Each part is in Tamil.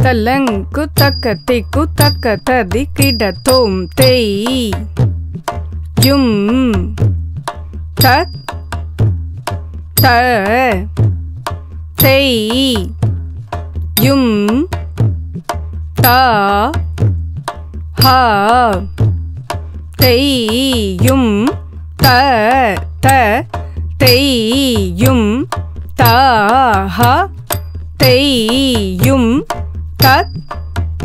தலங்கு தக்க திக்கு தக்க ததி கிடத்தோம் தேய் யும் தத் த தேய் யும் தா ஹா தேயும் த த தேயும் தா ஹா தேயும் தத் த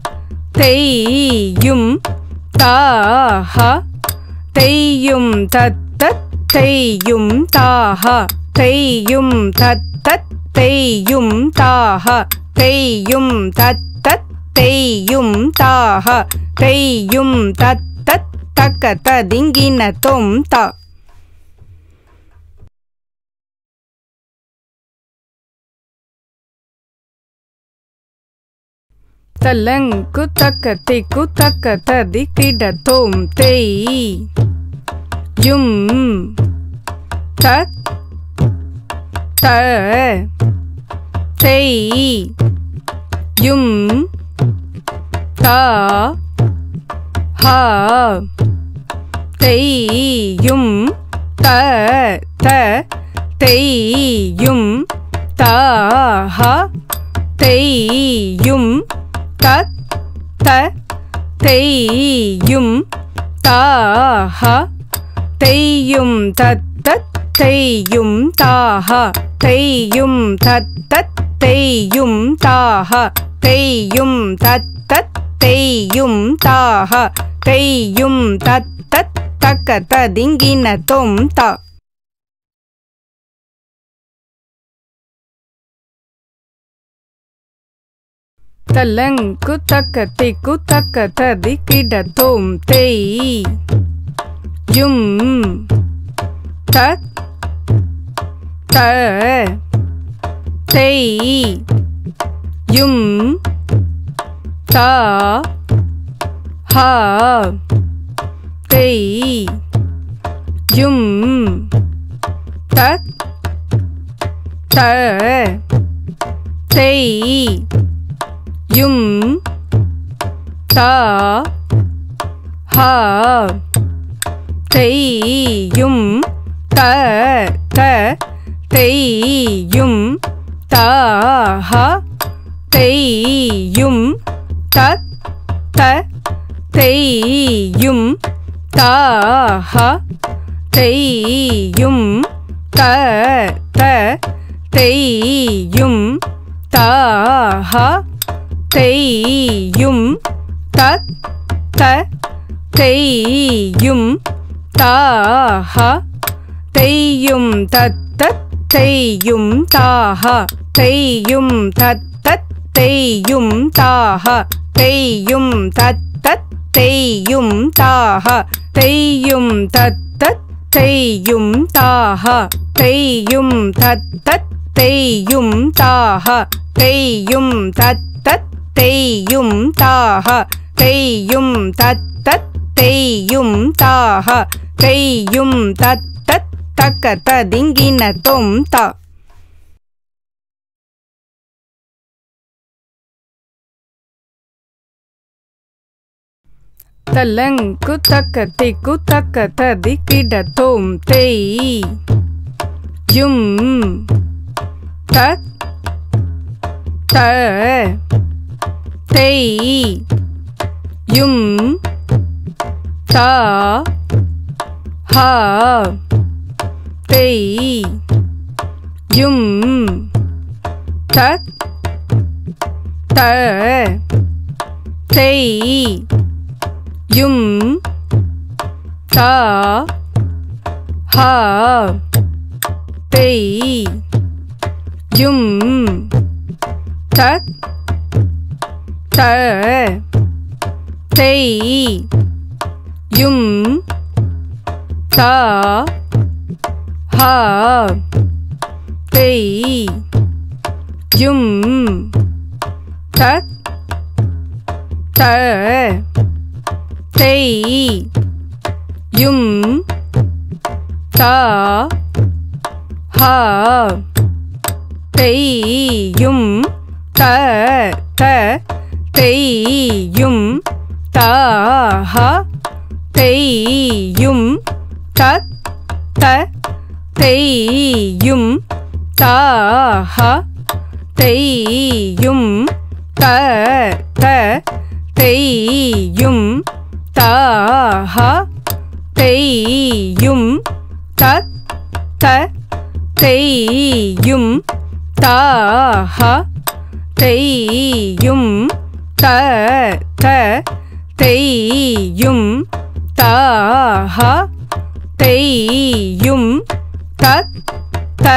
தேயும் தாஹ தேயும் தத்தத் தேயும் தாஹ தேயும் தத்தத் தேயும் தாஹ தேயும் தத்தத் தேயும் தாஹ தேயும் தத்தத் தக்க ததிங்கின தொம் தா தலங்கு தக்க திக்கு தக்க ததி கிடத்தோம் தேய் யும் தத் த தேய் யும் தா ஹா தேயும் த த தேயும் தா ஹா தேயும் தத் த தேயும் தாஹ தேயும் தத்தத் தேயும் தாஹ தேயும் தத்தத் தேயும் தாஹ தேயும் தத்தத் தேயும் தாஹ தேயும் தத்தத் தக்க ததிங்கின தொம் தா தலங்கு தக்க திக்கு தக்க ததி கிடத்தோம் தேய் யும் தத் த தேய் யும் தா ஹா தேய் யும் தத் த தேய் யும் தா ஹா தேயும் த த தேயும் தா ஹா தேயும் தத் த தேயும் தா ஹா தேயும் த த தேயும் தா ஹா தேயும் தத் த தேயும் தாஹ தேயும் தத்தத் தேயும் தாஹ தேயும் தத்தத் தேயும் தாஹ தேயும் தத்தத் தேயும் தாஹ தேயும் தத்தத் தேயும் தாஹ தேயும் தத்தத் தேயும் தாஹ தேயும் தத்தத் தேயும் தாஹ தேயும் தத்தத் தேயும் தாஹ தேயும் தத்தத் தக்க ததிங்கின தொம் தா தலங்கு தக்க திக்கு தக்க ததி கிடத்தோம் தேய் யும் தத் த தேய் யும் தா ஹா தேய் யும் தத் த தேய் யும் தா ஹா தேய் யும் தத் த தேய் யும் தா ஹா தேய் யும் தத் த தேய் யும் தா ஹா தேயும் த த தெய்யும் தாஹ தெய்யும் தத் த தெய்யும் தாஹ தெய்யும் த த தெய்யும் தாஹ தெய்யும் தத் த தெய்யும் தாஹ தெய்யும் த த தெய்யும் தாஹ தெய்யும் தத் த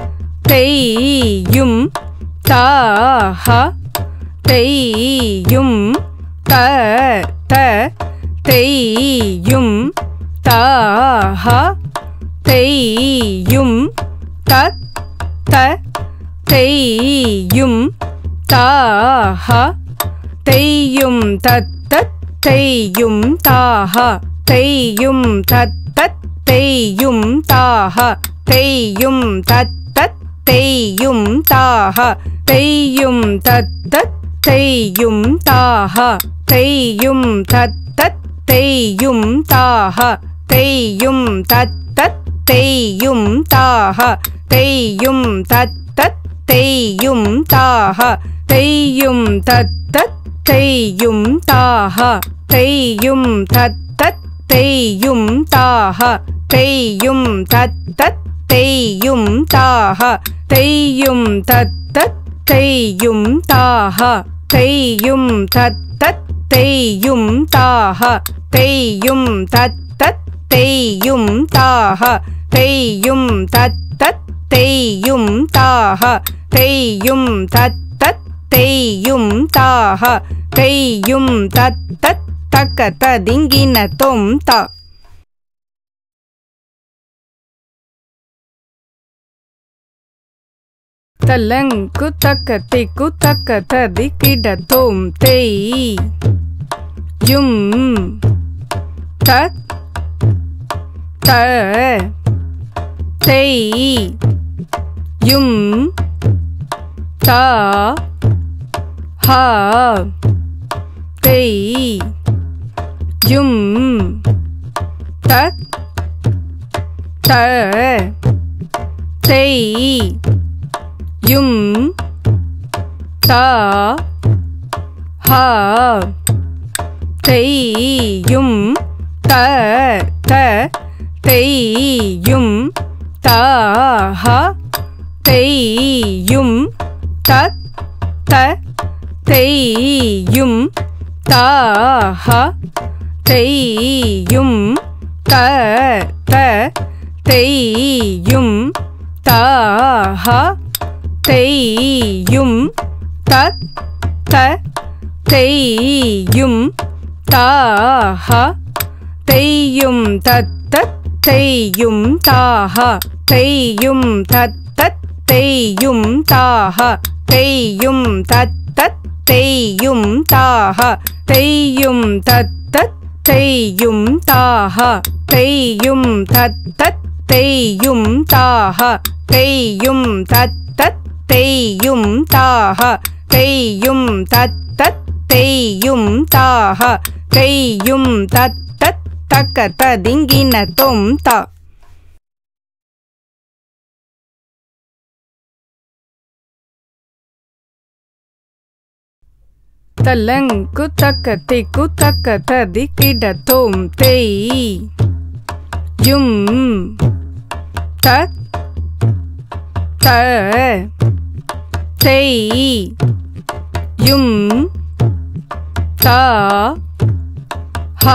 தெய்யும் தாஹ தெய்யும் த த தெய்யும் தாஹ தெய்யும் தத் த தெய்யும் தாஹ தெய்யும் தத்தத் தெய்யும் தாஹ தெய்யும் தத்தத் தெய்யும் தாஹ தெய்யும் தத்தத் தெய்யும் தாஹ தெய்யும் தத்தத் தெய்யும் தாஹ தெய்யும் தத்தத் தெய்யும் தாஹ தெய்யும் தத்தத் தெய்யும் தாஹ தெய்யும் தத்தத் தெய்யும் தாஹ தெய்யும் தத்தத் தெய்யும் தாஹ தெய்யும் தத்தத் தெய்யும் தாஹ தெய்யும் தத்தத் தெய்யும் தாஹ தெய்யும் தத்தத் தெய்யும் தாஹ தெய்யும் தத்தத் தெய்யும் தாஹ தெய்யும் தத்தத் தெய்யும் தாஹ தெய்யும் தத்தத் தெய்யும் தாஹ தெய்யும் தத்தத் தெய்யும் தாஹ தெய்யும் தத்தத் தக்க ததிங்கின தொம் தா தலங்கு தக்க திக்கு தக்க ததி கிட தோம் தேய் யும் தத் த தேய் யும் தா ஹா தேய் யும் தத் த தேய் யும் தா ஹா தெய்யும் த த தெய்யும் தாஹ தெய்யும் தத் த தெய்யும் தாஹ தெய்யும் த த தெய்யும் தாஹ தெய்யும் தத் த தெய்யும் தாஹ தெய்யும் தத்தத் தெய்யும் தாஹ தெய்யும் தத்தத் தெய்யும் தாஹ தெய்யும் தத்தத் தெய்யும் தாஹ தெய்யும் தத்தத் தெய்யும் தாஹ தெய்யும் தத்தத் தெய்யும் தாஹ தெய்யும் தத்தத் தெய்யும் தாஹ தெய்யும் தத்தத் தெய்யும் தாஹ தெய்யும் தத்தத் தக்க ததிங்கின தொம் தா தலங்கு தக்க திக்கு தக்க ததி கிட தோம் தேய் யும் தத் த தேய் யும் தா ஹா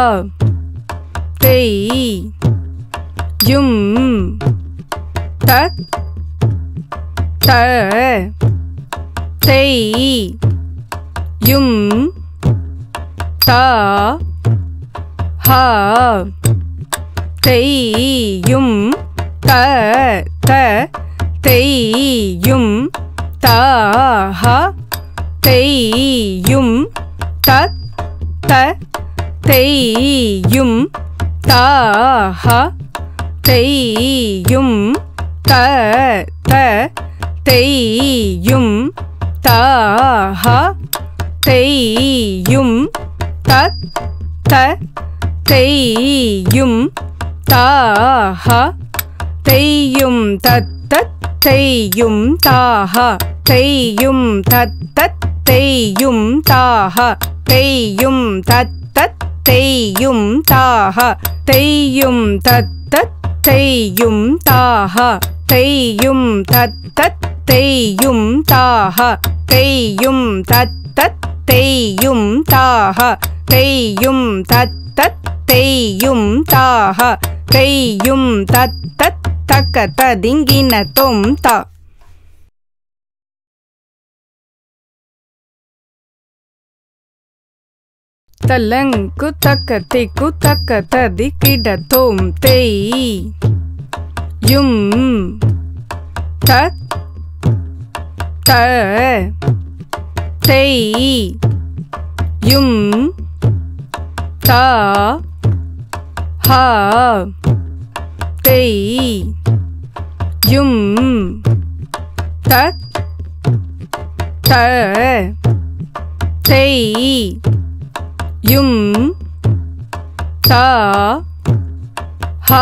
தேய் யும் தத் த தேய் யும் தா ஹா தெய்யும் த த தெய்யும் தாஹ தெய்யும் தத் த தெய்யும் தாஹ தெய்யும் த த தெய்யும் தாஹ தேயும் தத் த தேயும் தாஹ தேயும் தத்தத் தேயும் தாஹ தேயும் தத்தத் தேயும் தாஹ தேயும் தத்தத் தேயும் தாஹ தேயும் தத்தத் தேயும் தாஹ தேயும் தத்தத் தேயும் தாஹ தேயும் தத்தத் தேயும் தாஹ தேயும் தத்தத் தேயும் தாஹ தேயும் தத்தத் தக்க ததிங்கின தொம் தா தலங்கு தக்க திக்கு தக்க ததி கிட தோம் தேய் யும் தத் த தேய் யும் தா ஹ தேய் யும் தத் த தேய் யும் தா ஹ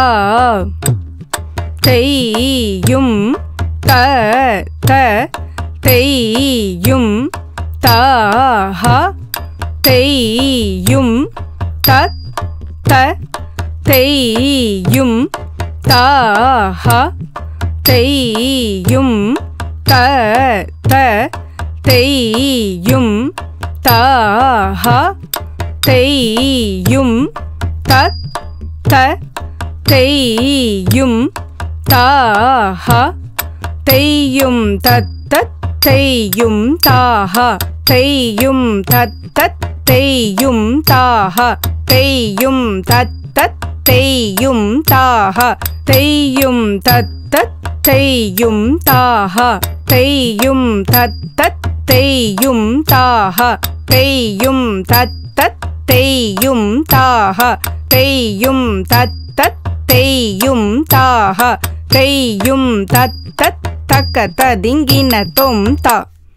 தேயும் த த தேயும் தா ஹ தேயும் தத் த தேயும் தா ஹ தேயும் த த தேயும் தா ஹ தேயும் தத் த தேயும் தாஹ தேயும் தத்தத் தேயும் தாஹ தேயும் தத்தத் தேயும் தாஹ தேயும் தத்தத் தேயும் தாஹ தேயும் தத்தத் தேயும் தாஹ தேயும் தத்தத் தேயும் தாஹ தேயும் தத்தத் தேயும் தாஹ தேயும் தத்தத் தேயும் தாஹ தேயும் தத்தத் தக்க ததிங்கின தொம் தா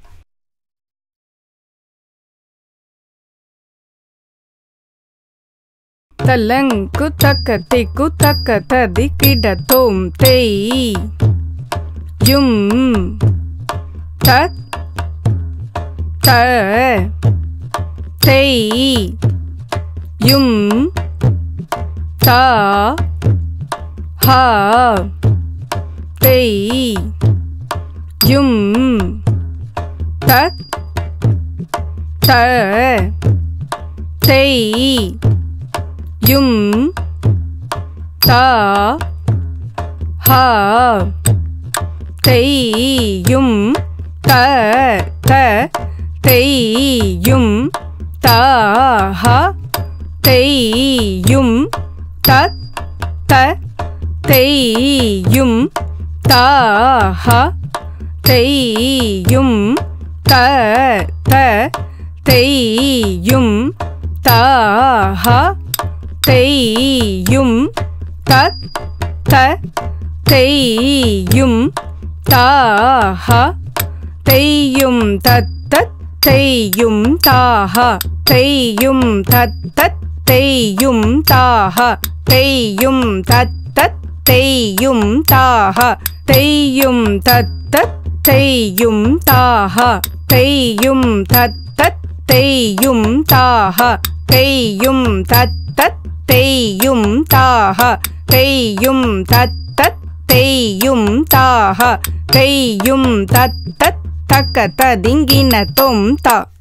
தலங்கு தக்க திக்கு தக்க ததி கிட தோம் தேய் யும் தத் த தேய் யும் தா ஹ தேய் யும் தத் த தேய் யும் தா ஹ தேயும் த த தேயும் தா ஹ தேயும் தத் த தேயும் தா ஹ தேயும் த த தேயும் தா ஹ தேயும் தத் த தேயும் தா ஹ தேயும் தத்தத் தேயும் தாஹ தேயும் தத்தத் தேயும் தாஹ தேயும் தத்தத் தேயும் தாஹ தேயும் தத்தத் தேயும் தாஹ தேயும் தத்தத் தேயும் தாஹ தேயும் தத்தத் தேயும் தாஹ தேயும் தத்தத் தேயும் தாஹ தேயும் தத்தத் தக்க ததிங்கின தொம் தா